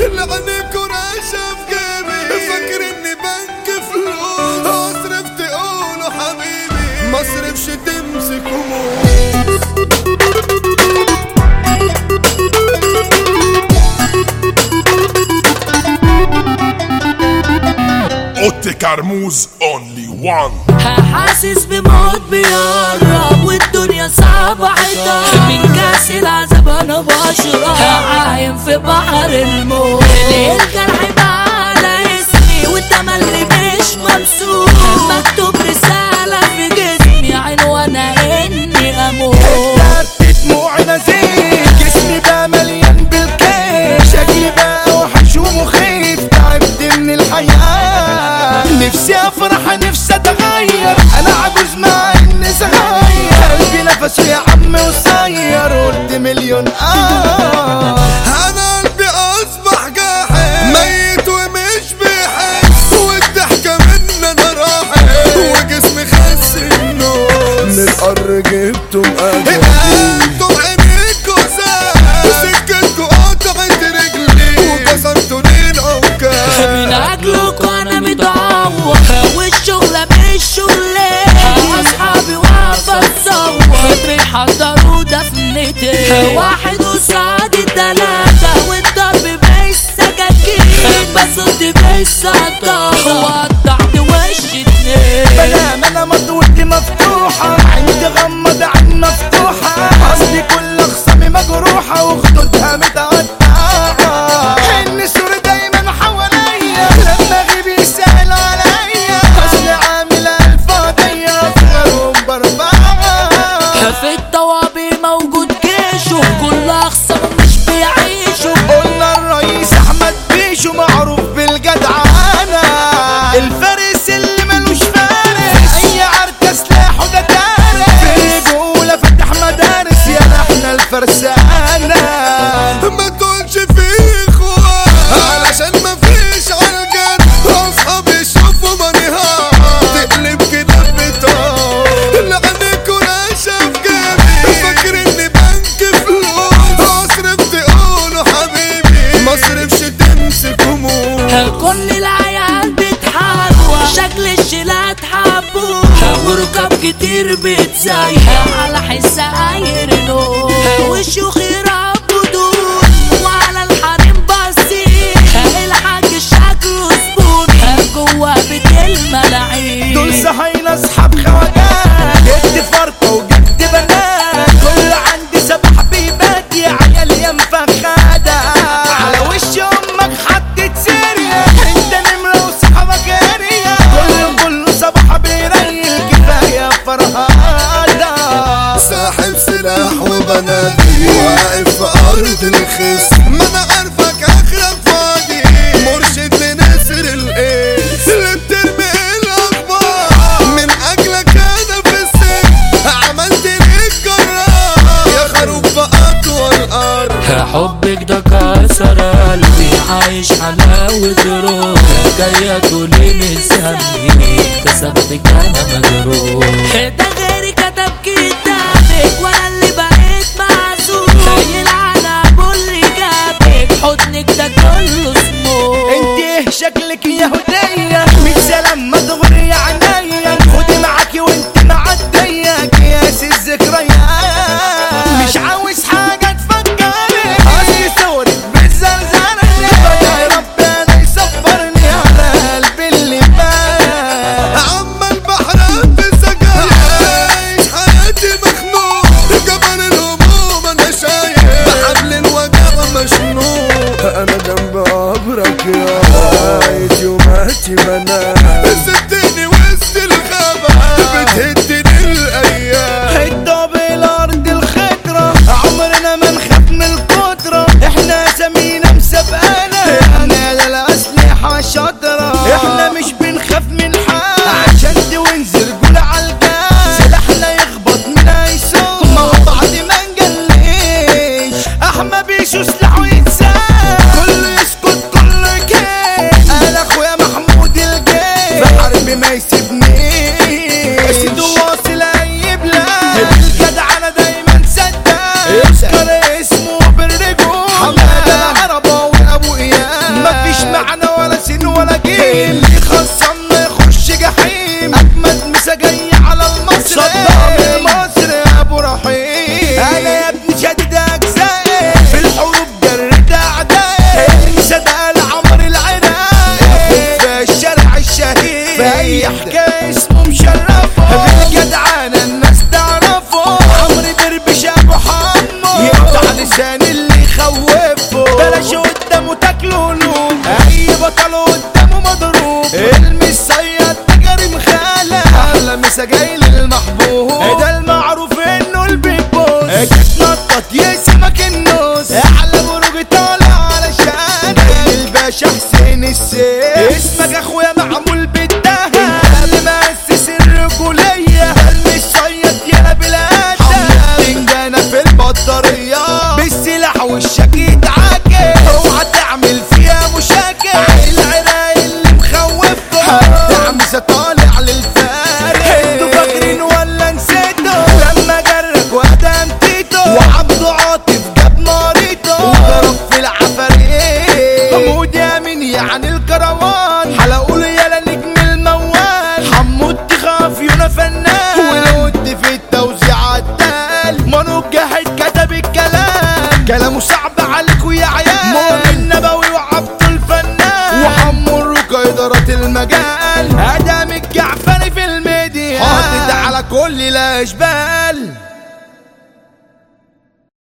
لعنك وراشة في جيبي فاكر اني بنك فلوس اصرف تقولوا حبيبي ما اصرفش تمسك هموم اوتي كرموز اونلي وان حاسس بموت بيقرب والدنيا صعبة حيطة من كاس العذاب انا بشرب عايم في بحر الموت الجرح بقى على اسمي والتملي مش ممسوك مكتوب رسالة في جسمي عنوانها اني اموت دمت دموعي نزيف جسمي بقى مليان بالكيف شكلي بقى وحش ومخيف تعبت من الحياة نفسي افرح نفسي اتغير انا عجوز مع اني صغير قلبي نفسه يا عم قصير قلت مليون اه انا قلبي اصبح جاحد ميت ومش بيحس والضحكة من انا راحت وجسمي خس النص من القر جبته مقابل انتوا عينيكوا ساد سكتكوا قطعت رجلي وكسرتوا لي العكاز من اجلك وانا متعور والشغلة مش شغلة اصحابي واقفة تصور بيحضروا دفنتي واحد قصاد التلاتة والضرب بالسكاكين بصد بالسطاطة وقطعت وش اتنين بنام انا مطوتي مفتوحة عندي غمض عين مفتوحة قصدي كل اخصامي مجروحة وخدودها متقطعة النسور دايما حواليا لما اغيب يسأل عليا اصلي عامل الف قضية في غيرهم باربعة في الطوابي موجود جيشه كل اخصام مش بيعيشوا قلنا الرئيس احمد بيشو معروف بالجدعانة الفارس اللي ملوش فارس اي عركة سلاحه ده دارس في رجولة فتح مدارس يا احنا الفرسانة ما تقولش فيه اخوان علشان ما فيش عالجد اصحابي يشوفوا منهار تقلب كده بطار لعنك وراشة في جيبي فاكر اني بنك فلوس اصرف تقولوا حبيبي ما اصرفش تمسك هموم كل العيال بتحبوا شكل الشلات حبوها وركب كتير بتزايح على حس ايرنو والشيوخ يربوا دول وعلى الحريم بصيح الحاج شكله زبون جوا بيت الملاعين دول صهاينة اصحاب خواجات جبت فرقة وجبت بنات كل عندي سبع حبيبات يا عيال يا مفخدة على وش امك حطيت سيريا انت نمرة وصحابك اريا كله كله صباح بيريل كفاية فرهادة ساحب سلاح وبنادي واقف في ارض الخصم ما انا عارفك اخرك فاضي مرشد لنسر الايس اللي بترمي الاخبار من اجلك انا في السجن عملت ليك جراح يا خروف في اطول ارض حبك ده كسر قلبي عايش حلاوة روح جاية تقولي مسمي كسبتك انا مجروح ده غيري كتب كتابك وانا اللي بقيت معزوم يلعن ابو اللي جابك حضنك ده كله سموم انت شكلك يهودية مش سلام ما تغري عينيا خدي معاكي وانت معدية قياس الذكريات مش عاوز حاجة تفكري اصلي صورك بالزلزال بدعي ربنا يصبرني على قلبي اللي بات عمال بحرق في السجاير عايش حياتي مخنوق جبل الهموم انا شايل بحبل الوجع مشنوق انا جنب قبرك يا عايز يوماتي بنام سبتني وسط الغابة بتهدني الأيام الدب الارض الخضرة عمرنا ما نخاف من القدرة احنا سمينا مسابقانا احنا للاسلحة شاطرة احنا مش بنخاف من حد عشان تنزل رجولة عالجان سلاحنا يخبط من ايسون مع بعض ما نجليش احمى بيشو سلاحه يتساب كله يسكت كله يكيف انا اخويا محمود الجيش باشا حسين السيف اسمك اخويا معمول بالدهب قبل ما اسس الرجولية قلبي الصياد يا بلاد تنجانة في البطارية بالسلاح والشك يتعاكس اوعى تعمل فيها مشاكل العراق اللي مخوفكم تعمسة طالع للفارق انتوا فاكرين ولا نسيتوا لما جرك وادم تيتو وعبده عاطف جاب ناريته وضرب في العفاريت حمود يامين يعني الكروان حلقوا يالا نجم الموال حمود تخاف يونا فنان والود في التوزيع عدال منو جاهد كتب الكلام كلامه صعب عليكوا يا عيال مؤمن نبوي وعبد الفنان وحمو الركا إدارة المجال آدم الجعفري في الميديا حاطط على كل الأشبال